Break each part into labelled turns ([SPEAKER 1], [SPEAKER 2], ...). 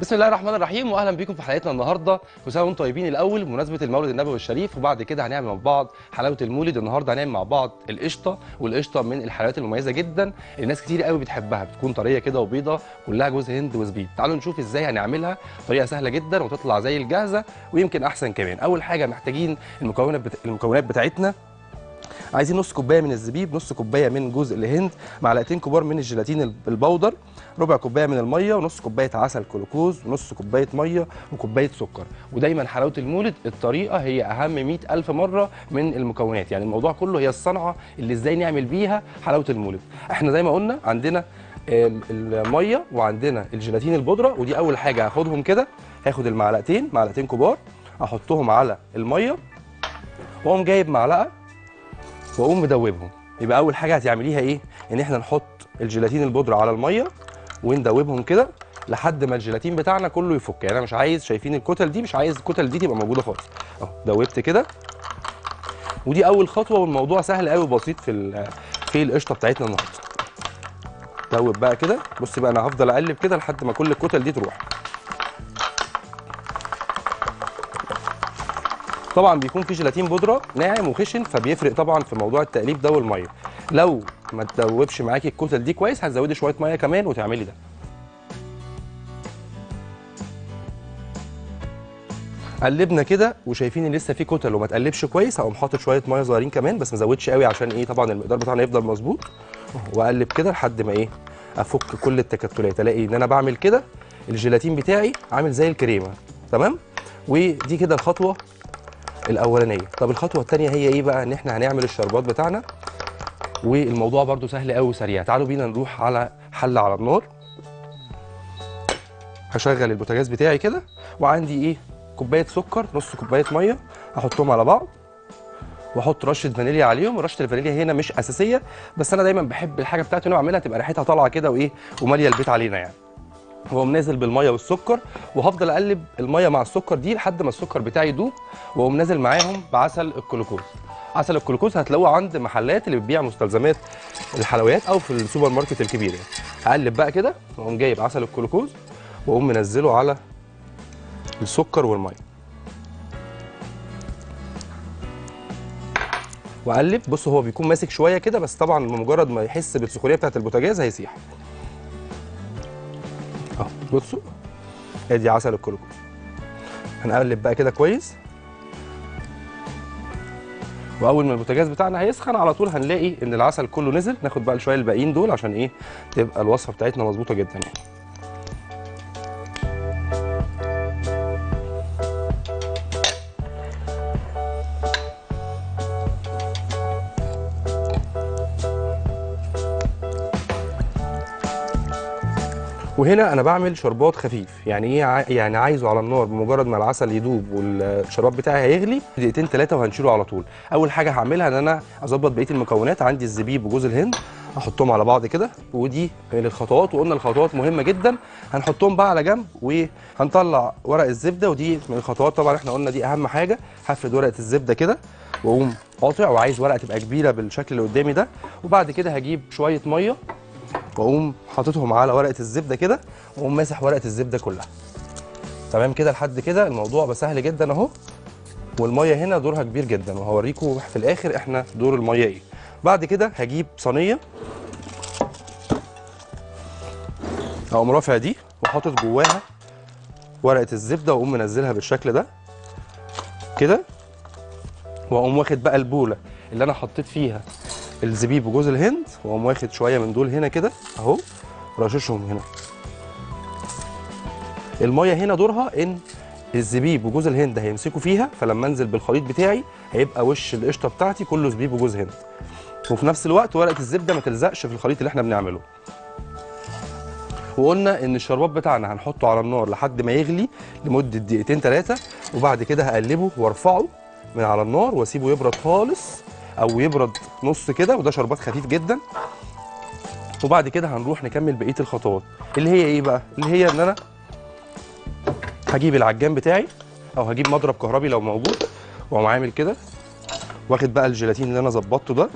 [SPEAKER 1] بسم الله الرحمن الرحيم واهلا بيكم في حلقتنا النهارده كل سنه وانتم طيبين الاول بمناسبه المولد النبوي الشريف وبعد كده هنعمل مع بعض حلاوه المولد النهارده هنعمل مع بعض القشطه والقشطه من الحلويات المميزه جدا اللي الناس كتير قوي بتحبها بتكون طريه كده وبيضه كلها جوز هند وزبيب تعالوا نشوف ازاي هنعملها طريقه سهله جدا وتطلع زي الجاهزه ويمكن احسن كمان اول حاجه محتاجين المكونات بتا... المكونات بتاعتنا عايزين نص كوبايه من الزبيب نص كوبايه من جوز الهند معلقتين كبار من الجيلاتين البودر ربع كوبايه من الميه ونص كوبايه عسل كلوكوز ونص كوبايه ميه وكوبايه سكر ودايما حلاوه المولد الطريقه هي اهم 100 الف مره من المكونات يعني الموضوع كله هي الصنعه اللي ازاي نعمل بيها حلاوه المولد احنا زي ما قلنا عندنا ال- الميه وعندنا الجيلاتين البودره ودي اول حاجه هاخدهم كده هاخد المعلقتين معلقتين كبار احطهم على الميه واقوم جايب معلقه واقوم مدوبهم يبقى اول حاجه هتعمليها ايه ان احنا نحط الجيلاتين البودره على الميه وندوبهم كده لحد ما الجيلاتين بتاعنا كله يفك يعني انا مش عايز شايفين الكتل دي مش عايز الكتل دي تبقى موجوده خالص اهو دوبت كده ودي اول خطوه والموضوع سهل قوي وبسيط في ال- في القشطه بتاعتنا النهارده دوب بقى كده بص بقى انا هفضل اقلب كده لحد ما كل الكتل دي تروح طبعا بيكون في جيلاتين بودره ناعم وخشن فبيفرق طبعا في موضوع التقليب ده والميه لو ما تدوبش معاكي الكتل دي كويس هتزودي شويه ميه كمان وتعملي ده قلبنا كده وشايفين ان لسه في كتل وما تقلبش كويس هقوم حاطط شويه ميه صغيرين كمان بس ما زودش قوي عشان ايه طبعا المقدار بتاعنا يفضل مظبوط واقلب كده لحد ما ايه افك كل التكتلات الاقي ان انا بعمل كده الجيلاتين بتاعي عامل زي الكريمه تمام ودي كده الخطوه الاولانيه طب الخطوه الثانيه هي ايه بقى ان احنا هنعمل الشربات بتاعنا والموضوع برده سهل قوي وسريع تعالوا بينا نروح على حله على النار هشغل البوتاجاز بتاعي كده وعندي ايه كوبايه سكر نص كوبايه ميه احطهم على بعض واحط رشه فانيليا عليهم رشه الفانيليا هنا مش اساسيه بس انا دايما بحب الحاجه بتاعتي وانا بعملها تبقى ريحتها طالعه كده وايه وماليه البيت علينا يعني واقوم نازل بالميه والسكر وهفضل اقلب الميه مع السكر دي لحد ما السكر بتاعي يدوب واقوم نازل معاهم بعسل الكلوكوز عسل الكلوكوز هتلاقوه عند محلات اللي بتبيع مستلزمات الحلويات او في السوبر ماركت الكبير يعني هقلب بقى كده واقوم جايب عسل الكلوكوز واقوم منزله على السكر والميه واقلب بص هو بيكون ماسك شويه كده بس طبعا بمجرد ما يحس بالسخونيه بتاعت البوتاجاز هيسيح اهو بصوا ادي عسل الكلوكوز هنقلب بقى كده كويس واول ما البوتاجاز بتاعنا هيسخن على طول هنلاقي ان العسل كله نزل ناخد بقى شويه الباقيين دول عشان ايه تبقى الوصفه بتاعتنا مظبوطه جدا يعني وهنا انا بعمل شربات خفيف يعني ايه ع- يعني عايزه على النار بمجرد ما العسل يدوب والشربات بتاعي هيغلي دقيقتين ثلاثه وهنشيله على طول اول حاجه هعملها ان انا اظبط بقيه المكونات عندي الزبيب وجوز الهند احطهم على بعض كده ودي من الخطوات وقلنا الخطوات مهمه جدا هنحطهم بقى على جنب وهنطلع ورق الزبده ودي من الخطوات طبعا احنا قلنا دي اهم حاجه هفرد ورقه الزبده كده واقوم قاطع وعايز ورقه تبقى كبيره بالشكل اللي قدامي ده وبعد كده هجيب شويه ميه واقوم حاططهم على ورقه الزبده كده واقوم ماسح ورقه الزبده كلها تمام كده لحد كده الموضوع بقى سهل جدا اهو والميه هنا دورها كبير جدا وهوريكم في الاخر احنا دور الميه ايه بعد كده هجيب صينيه اقوم رافع دي وحاطط جواها ورقه الزبده واقوم منزلها بالشكل ده كده واقوم واخد بقى البوله اللي انا حطيت فيها الزبيب وجوز الهند واقوم واخد شويه من دول هنا كده اهو رششهم هنا الميه هنا دورها ان الزبيب وجوز الهند هيمسكوا فيها فلما انزل بالخليط بتاعي هيبقى وش القشطه بتاعتي كله زبيب وجوز هند وفي نفس الوقت ورقه الزبده ما تلزقش في الخليط اللي احنا بنعمله وقلنا ان الشربات بتاعنا هنحطه على النار لحد ما يغلي لمده دقيقتين ثلاثه وبعد كده هقلبه وارفعه من على النار واسيبه يبرد خالص او يبرد نص كده وده شربات خفيف جدا وبعد كده هنروح نكمل بقيه الخطوات اللي هي ايه بقى اللي هي ان انا هجيب العجان بتاعي او هجيب مضرب كهربي لو موجود واقوم عامل كده واخد بقى الجيلاتين اللي انا ظبطته ده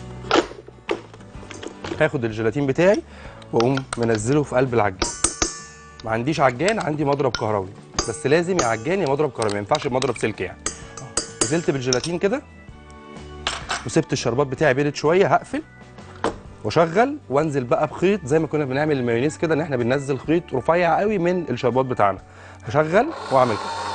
[SPEAKER 1] هاخد الجيلاتين بتاعي واقوم منزله في قلب العجان ما عنديش عجان عندي مضرب كهربي بس لازم يا عجان يا مضرب كهربي ما ينفعش بمضرب سلك يعني أهو. نزلت بالجيلاتين كده وسبت الشربات بتاعي بيرد شويه هقفل واشغل وانزل بقى بخيط زي ما كنا بنعمل المايونيز كده ان احنا بننزل خيط رفيع قوي من الشربات بتاعنا هشغل واعمل كده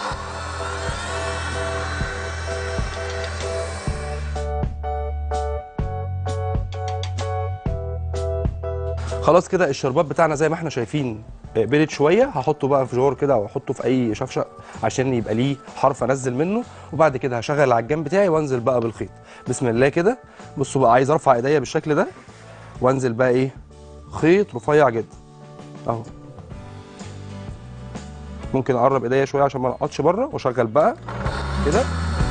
[SPEAKER 1] خلاص كده الشربات بتاعنا زي ما احنا شايفين برد شويه هحطه بقى في جور كده او احطه في اي شفشه عشان يبقى ليه حرف انزل منه وبعد كده هشغل العجان بتاعي وانزل بقى بالخيط بسم الله كده بصوا بقى عايز ارفع ايديا بالشكل ده وانزل بقى ايه خيط رفيع جدا اهو ممكن اقرب ايديا شويه عشان ما نقطش بره واشغل بقى كده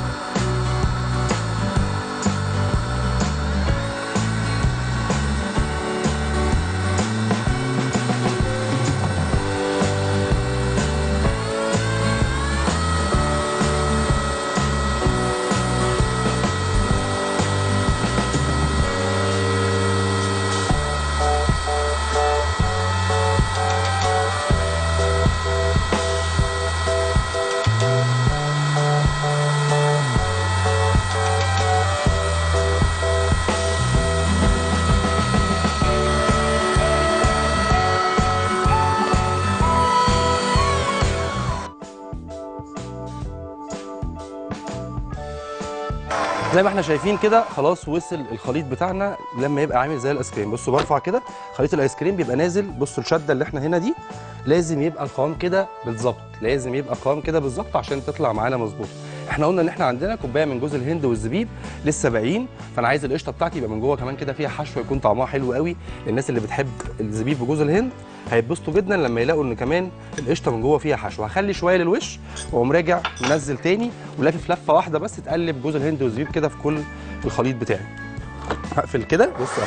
[SPEAKER 1] زي ما احنا شايفين كده خلاص وصل الخليط بتاعنا لما يبقى عامل زي الايس كريم بصوا برفع كده خليط الايس كريم بيبقى نازل بصوا الشده اللي احنا هنا دي لازم يبقى القوام كده بالظبط لازم يبقى القوام كده بالظبط عشان تطلع معانا مظبوط احنا قلنا ان احنا عندنا كوبايه من جوز الهند والزبيب لسه باقيين فانا عايز القشطه بتاعتي يبقى من جوه كمان كده فيها حشو يكون طعمها حلو قوي للناس اللي بتحب الزبيب وجوز الهند هيتبسطوا جدا لما يلاقوا ان كمان القشطه من جوه فيها حشو هخلي شويه للوش واقوم راجع منزل تاني ولافف لفه واحده بس تقلب جوز الهند والزبيب كده في كل الخليط بتاعي هقفل كده بص اهو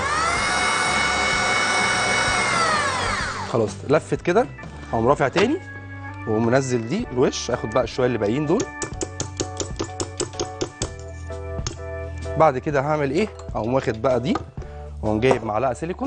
[SPEAKER 1] خلاص لفت كده هقوم رافع تاني واقوم منزل دي الوش اخد بقى الشويه اللي باقيين دول بعد كده هعمل ايه اقوم واخد بقى دي واقوم جايب معلقه سيليكون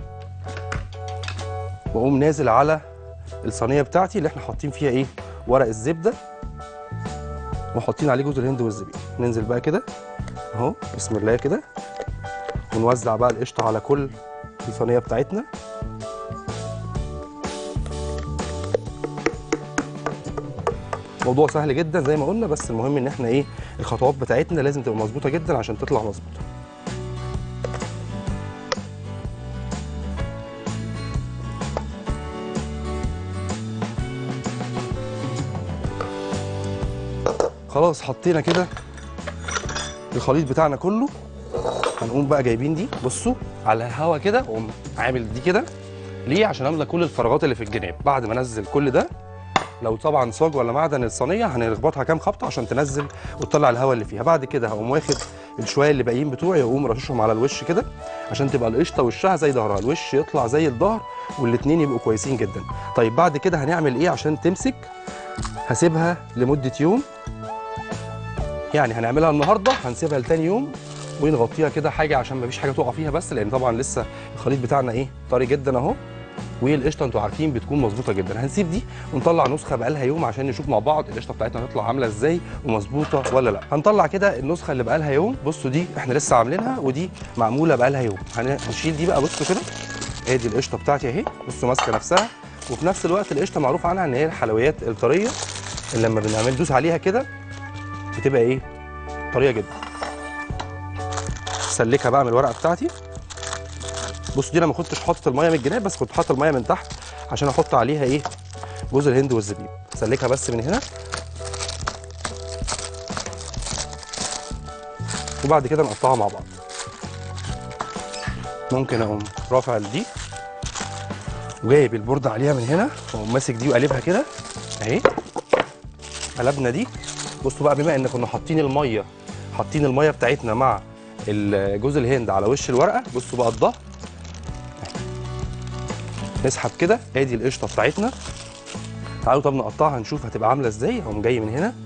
[SPEAKER 1] واقوم نازل على الصينيه بتاعتي اللي احنا حاطين فيها ايه ورق الزبده وحاطين عليه جوز الهند والزبيب ننزل بقى كده اهو بسم الله كده ونوزع بقى القشطه على كل الصينيه بتاعتنا موضوع سهل جدا زي ما قلنا بس المهم ان احنا ايه الخطوات بتاعتنا لازم تبقى مظبوطه جدا عشان تطلع مظبوطه خلاص حطينا كده الخليط بتاعنا كله هنقوم بقى جايبين دي بصوا على الهوا كده واقوم عامل دي كده ليه عشان املى كل الفراغات اللي في الجناب بعد ما انزل كل ده لو طبعا صاج ولا معدن الصينيه هنخبطها كام خبطه عشان تنزل وتطلع الهواء اللي فيها بعد كده هقوم واخد الشويه اللي باقيين بتوعي واقوم رششهم على الوش كده عشان تبقى القشطه وشها زي ظهرها الوش يطلع زي الظهر والاثنين يبقوا كويسين جدا طيب بعد كده هنعمل ايه عشان تمسك هسيبها لمده يوم يعني هنعملها النهارده هنسيبها لتاني يوم ونغطيها كده حاجه عشان مفيش حاجه تقع فيها بس لان طبعا لسه الخليط بتاعنا ايه طري جدا اهو والقشطه انتوا عارفين بتكون مظبوطه جدا هنسيب دي ونطلع نسخه بقالها يوم عشان نشوف مع بعض القشطه بتاعتنا هتطلع عامله ازاي ومظبوطه ولا لا هنطلع كده النسخه اللي بقالها يوم بصوا دي احنا لسه عاملينها ودي معموله بقالها يوم هن- هنشيل دي بقى بصوا كده ادي القشطه بتاعتي اهي بصوا ماسكه نفسها وفي نفس الوقت القشطه معروف عنها ان هي الحلويات الطريه اللي لما بنعمل دوس عليها كده بتبقى ايه طريه جدا سلكها بقى من الورقه بتاعتي بصوا دي انا ما كنتش حاطط الميه من الجناب بس كنت حاطط الميه من تحت عشان احط عليها ايه جوز الهند والزبيب سلكها بس من هنا وبعد كده نقطعها مع بعض ممكن اقوم رافع دي وجايب البورده عليها من هنا واقوم ماسك دي وقلبها كده اهي قلبنا دي بصوا بقى بما ان كنا حاطين الميه حاطين الميه بتاعتنا مع ال- جوز الهند على وش الورقه بصوا بقى الظهر نسحب كده ادي القشطه بتاعتنا تعالوا طب نقطعها نشوف هتبقى عامله ازاي اقوم جاي من هنا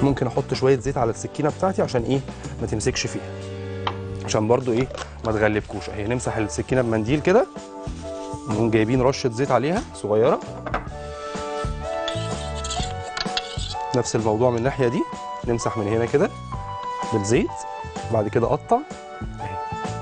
[SPEAKER 1] ممكن احط شويه زيت على السكينه بتاعتي عشان ايه ما تمسكش فيها عشان برضو ايه ما تغلبكوش اهي نمسح السكينه بمنديل كده نقوم جايبين رشه زيت عليها صغيره نفس الموضوع من الناحيه دي نمسح من هنا كده بالزيت بعد كده اقطع اهي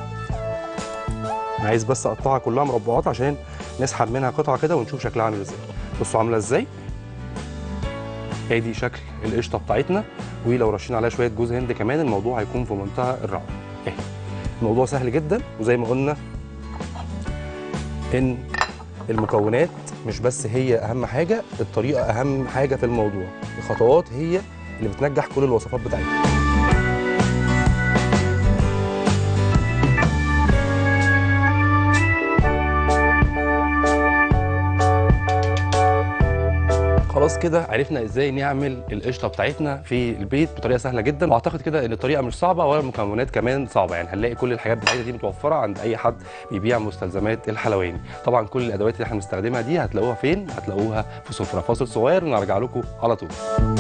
[SPEAKER 1] أنا عايز بس اقطعها كلها مربعات عشان نسحب منها قطعه كده ونشوف شكلها عامل ازاي بصوا عامله ازاي هي دي شكل القشطه بتاعتنا ولو رشينا عليها شويه جوز هند كمان الموضوع هيكون في منتهى الروعه اهي الموضوع سهل جدا وزي ما قلنا ان المكونات مش بس هي اهم حاجه الطريقه اهم حاجه في الموضوع الخطوات هي اللي بتنجح كل الوصفات بتاعتنا خلاص كده عرفنا ازاي نعمل القشطه بتاعتنا في البيت بطريقه سهله جدا واعتقد كده ان الطريقه مش صعبه ولا المكونات كمان صعبه يعني هنلاقي كل الحاجات بتاعتنا دي متوفره عند اي حد بيبيع مستلزمات الحلواني طبعا كل الادوات اللي احنا بنستخدمها دي هتلاقوها فين هتلاقوها في سفره فاصل صغير ونرجع لكم على طول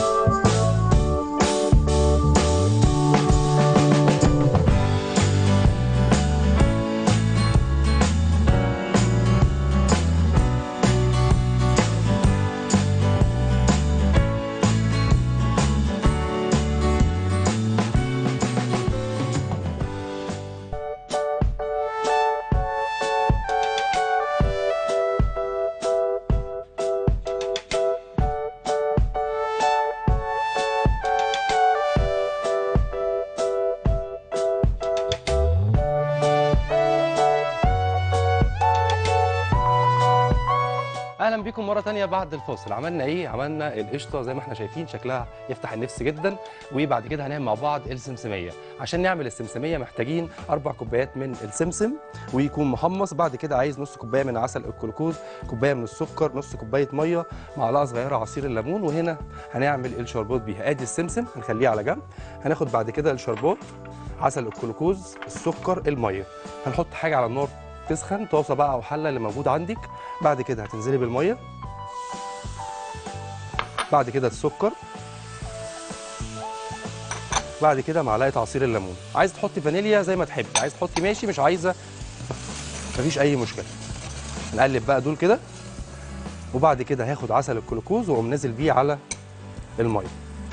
[SPEAKER 1] اهلا بيكم مره تانية بعد الفاصل عملنا ايه عملنا القشطه زي ما احنا شايفين شكلها يفتح النفس جدا وبعد كده هنعمل مع بعض السمسميه عشان نعمل السمسميه محتاجين اربع كوبايات من السمسم ويكون محمص بعد كده عايز نص كوبايه من عسل الكلوكوز كوبايه من السكر نص كوبايه ميه معلقه صغيره عصير الليمون وهنا هنعمل الشربات بيها ادي السمسم هنخليه على جنب هناخد بعد كده الشربات عسل الكلوكوز السكر الميه هنحط حاجه على النار تسخن طاسه بقى او حله اللي موجود عندك بعد كده هتنزلي بالميه بعد كده السكر بعد كده معلقه عصير الليمون عايز تحطي فانيليا زي ما تحبي عايز تحطي ماشي مش عايزه مفيش اي مشكله نقلب بقى دول كده وبعد كده هاخد عسل الجلوكوز واقوم نازل بيه على الميه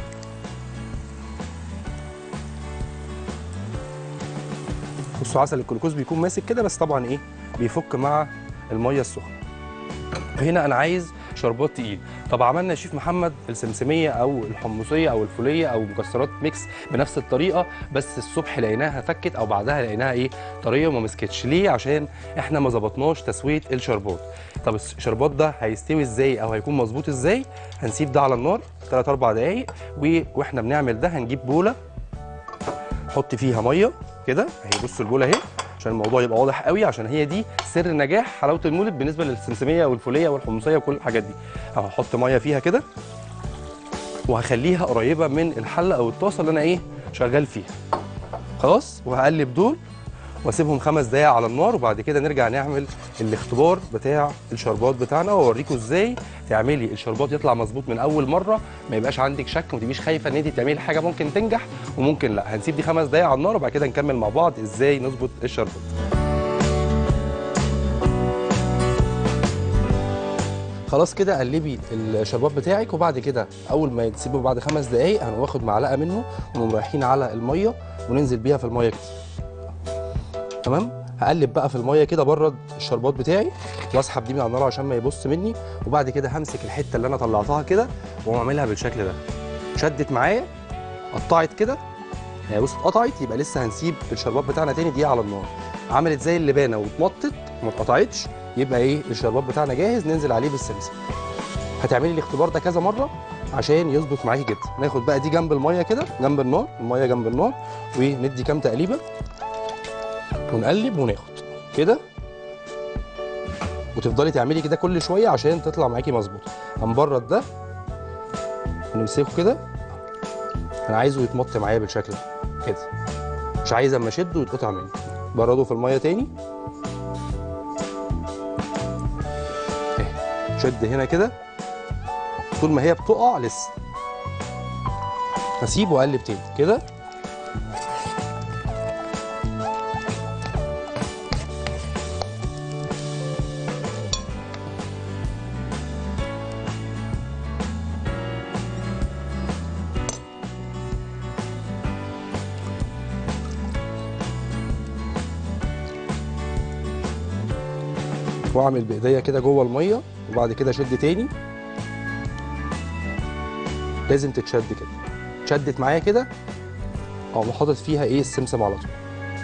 [SPEAKER 1] بصوا عسل الجلوكوز بيكون ماسك كده بس طبعا ايه بيفك مع الميه السخنه هنا انا عايز شربات تقيل طب عملنا يا شيف محمد السمسميه او الحمصيه او الفوليه او مكسرات ميكس بنفس الطريقه بس الصبح لقيناها فكت او بعدها لقيناها ايه طريه وما مسكتش ليه عشان احنا ما ظبطناش تسويه الشربات طب الشربات ده هيستوي ازاي او هيكون مظبوط ازاي هنسيب ده على النار 3 4 دقائق و- واحنا بنعمل ده هنجيب بوله نحط فيها ميه كده اهي بصوا البوله اهي عشان الموضوع يبقى واضح قوي عشان هي دي سر نجاح حلاوه المولد بالنسبه للسمسميه والفوليه والحمصيه وكل الحاجات دي اهو هحط ميه فيها كده وهخليها قريبه من الحله او الطاسه اللي انا ايه شغال فيها خلاص وهقلب دول واسيبهم خمس دقايق على النار وبعد كده نرجع نعمل الاختبار بتاع الشربات بتاعنا واوريكم ازاي تعملي الشربات يطلع مظبوط من اول مره ما يبقاش عندك شك وما تبقيش خايفه ان انت تعملي حاجه ممكن تنجح وممكن لا هنسيب دي خمس دقايق على النار وبعد كده نكمل مع بعض ازاي نظبط الشربات خلاص كده قلبي الشربات بتاعك وبعد كده اول ما تسيبه بعد خمس دقايق هنقوم واخد معلقه منه ونقوم رايحين على الميه وننزل بيها في الميه كده تمام هقلب بقى في الميه كده برد الشربات بتاعي واسحب دي من على النار عشان ما يبص مني وبعد كده همسك الحته اللي انا طلعتها كده واقوم اعملها بالشكل ده شدت معايا قطعت كده يعني بص اتقطعت يبقى لسه هنسيب الشربات بتاعنا تاني دقيقه على النار عملت زي اللبانه واتمطت وما اتقطعتش يبقى ايه الشربات بتاعنا جاهز ننزل عليه بالسمسم هتعملي الاختبار ده كذا مره عشان يظبط معاكي كده ناخد بقى دي جنب الميه كده جنب النار الميه جنب النار وندي كام تقليبه ونقلب وناخد كده وتفضلي تعملي كده كل شويه عشان تطلع معاكي مظبوط هنبرد ده ونمسكه كده انا عايزه يتمط معايا بالشكل ده كده مش عايز اما اشده ويتقطع مني برده في الميه تاني اهي شد هنا كده طول ما هي بتقع لسه اسيب واقلب تاني كده واعمل بايديا كده جوه الميه وبعد كده اشد تاني لازم تتشد كده اتشدت معايا كده اقوم حاطط فيها ايه السمسم على طول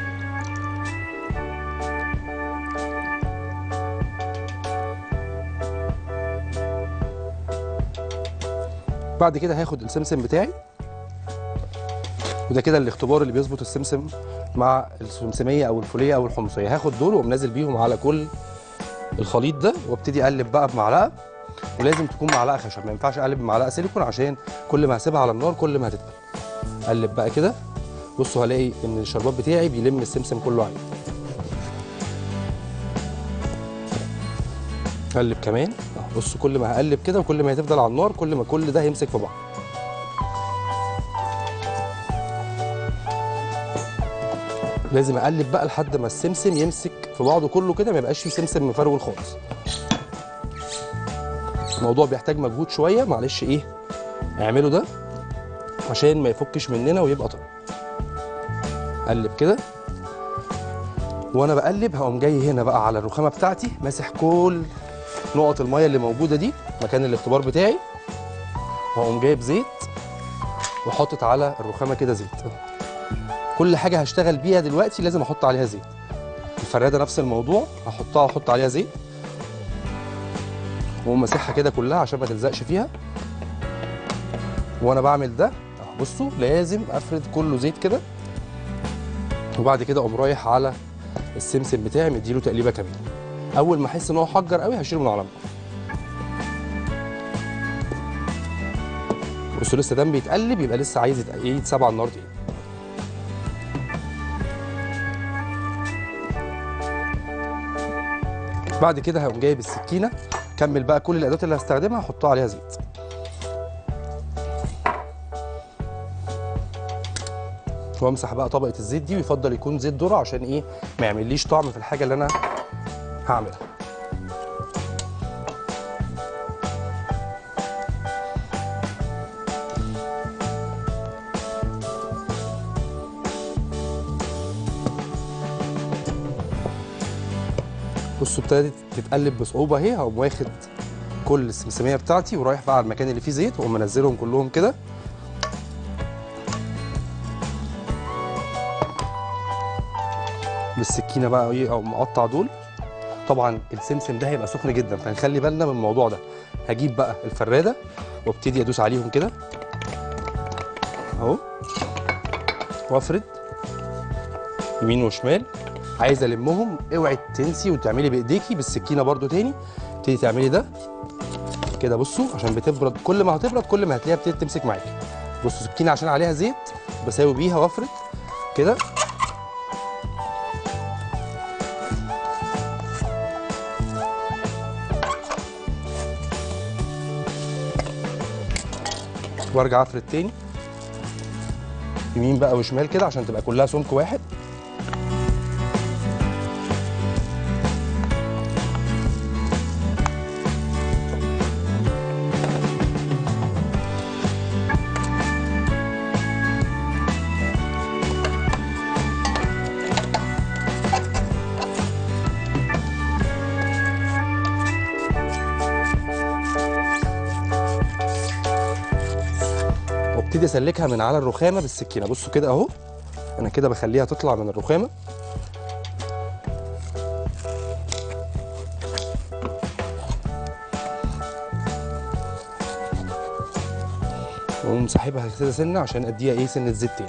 [SPEAKER 1] بعد كده هاخد السمسم بتاعي وده كده الاختبار اللي بيظبط السمسم مع السمسميه او الفوليه او الحمصيه هاخد دول واقوم نازل بيهم على كل الخليط ده وابتدي اقلب بقى بمعلقه ولازم تكون معلقه خشب ما ينفعش اقلب بمعلقه سيليكون عشان كل ما هسيبها على النار كل ما هتتقل اقلب بقى كده بصوا هلاقي ان الشربات بتاعي بيلم السمسم كله عليه اقلب كمان أهو، بصوا كل ما هقلب كده وكل ما هتفضل على النار كل ما كل ده هيمسك في بعض لازم اقلب بقى لحد ما السمسم يمسك في بعضه كله كده ما يبقاش فيه سمسم مفرول خالص الموضوع بيحتاج مجهود شويه معلش ايه اعملوا ده عشان ما يفكش مننا ويبقى طري اقلب كده وانا بقلب هقوم جاي هنا بقى على الرخامه بتاعتي ماسح كل نقط الميه اللي موجوده دي مكان الاختبار بتاعي وهقوم جايب زيت وحاطط على الرخامه كده زيت كل حاجه هشتغل بيها دلوقتي لازم احط عليها زيت الفراده نفس الموضوع هحطها واحط عليها زيت واقوم ماسحها كده كلها عشان ما تلزقش فيها وانا بعمل ده أهو بصوا لازم افرد كله زيت كده وبعد كده اقوم رايح على السمسم بتاعي مديله تقليبه كمان اول ما احس ان هو حجر قوي هشيله من على النار بصوا لسه ده بيتقلب يبقى لسه عايز يتق- يتساب على النار تاني بعد كده هقوم جايب السكينه كمل بقى كل الادوات اللي هستخدمها احطها عليها زيت وامسح بقى طبقه الزيت دي ويفضل يكون زيت ذره عشان ايه ما يعمليش طعم في الحاجه اللي انا هعملها بصوا ابتدت تتقلب بصعوبه اهي هقوم واخد كل السمسميه بتاعتي ورايح بقى على المكان اللي فيه زيت واقوم منزلهم كلهم كده بالسكينه بقى ايه او مقطع دول طبعا السمسم ده هيبقى سخن جدا فنخلي بالنا من الموضوع ده هجيب بقى الفراده وابتدي ادوس عليهم كده اهو وافرد يمين وشمال عايز المهم اوعي تنسي وتعملي بايديكي بالسكينه برضو تاني تبتدي تعملي ده كده بصوا عشان بتبرد كل ما هتبرد كل ما هتلاقيها ابتدت تمسك معاكي بصوا السكينه عشان عليها زيت بساوي بيها وافرد كده وارجع افرد تاني يمين بقى وشمال كده عشان تبقى كلها سمك واحد وابتدي اسلكها من على الرخامه بالسكينه بصوا كده اهو انا كده بخليها تطلع من الرخامه واقوم ساحبها كده سنه عشان اديها ايه سنه زيت تاني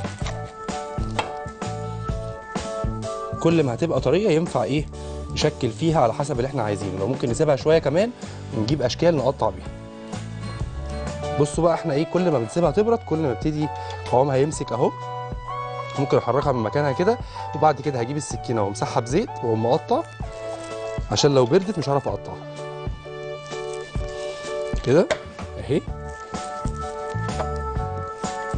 [SPEAKER 1] كل ما هتبقى طريه ينفع ايه نشكل فيها على حسب اللي احنا عايزينه لو ممكن نسيبها شويه كمان ونجيب اشكال نقطع بيها بصوا بقى احنا ايه كل ما بنسيبها تبرد كل ما بتدي قوامها يمسك اهو ممكن احركها من مكانها كده وبعد كده هجيب السكينه وامسحها بزيت واقوم مقطع عشان لو بردت مش هعرف اقطعها كده اهي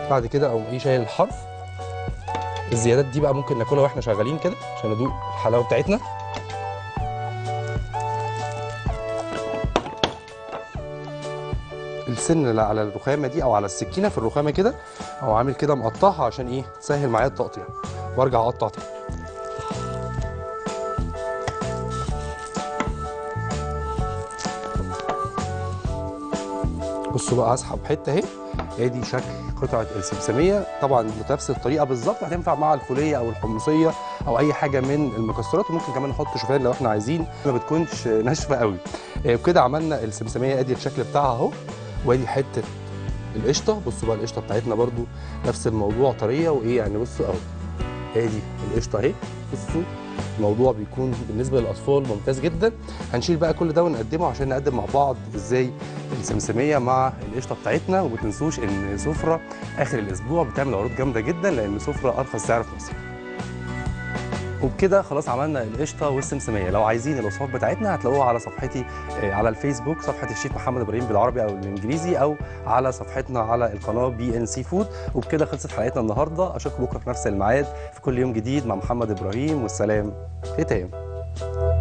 [SPEAKER 1] بعد كده اقوم ايه شايل الحرف الزيادات دي بقى ممكن ناكلها واحنا شغالين كده عشان ندوق الحلاوه بتاعتنا السن اللي على الرخامه دي او على السكينه في الرخامه كده او عامل كده مقطعها عشان ايه تسهل معايا التقطيع وارجع اقطع تاني بصوا بقى هسحب حته اهي ادي شكل قطعه السمسميه طبعا بنفس الطريقه بالظبط هتنفع مع الفوليه او الحمصيه او اي حاجه من المكسرات وممكن كمان نحط شوفان لو احنا عايزين ما بتكونش ناشفه قوي آه، وكده عملنا السمسميه ادي الشكل بتاعها اهو وادي حته القشطه بصوا بقى القشطه بتاعتنا برضو نفس الموضوع طريه وايه يعني بصوا اهو ادي القشطه اهي بصوا الموضوع بيكون بالنسبه للاطفال ممتاز جدا هنشيل بقى كل ده ونقدمه عشان نقدم مع بعض ازاي السمسميه مع القشطه بتاعتنا وما تنسوش ان سفره اخر الاسبوع بتعمل عروض جامده جدا لان سفره ارخص سعر في مصر وبكده خلاص عملنا القشطه والسمسميه لو عايزين الوصفات بتاعتنا هتلاقوها على صفحتي آه، على الفيسبوك صفحه الشيف محمد ابراهيم بالعربي او الانجليزي او على صفحتنا على القناه بي ان سي فود وبكده خلصت حلقتنا النهارده اشوفكم بكره في نفس الميعاد في كل يوم جديد مع محمد ابراهيم والسلام ختام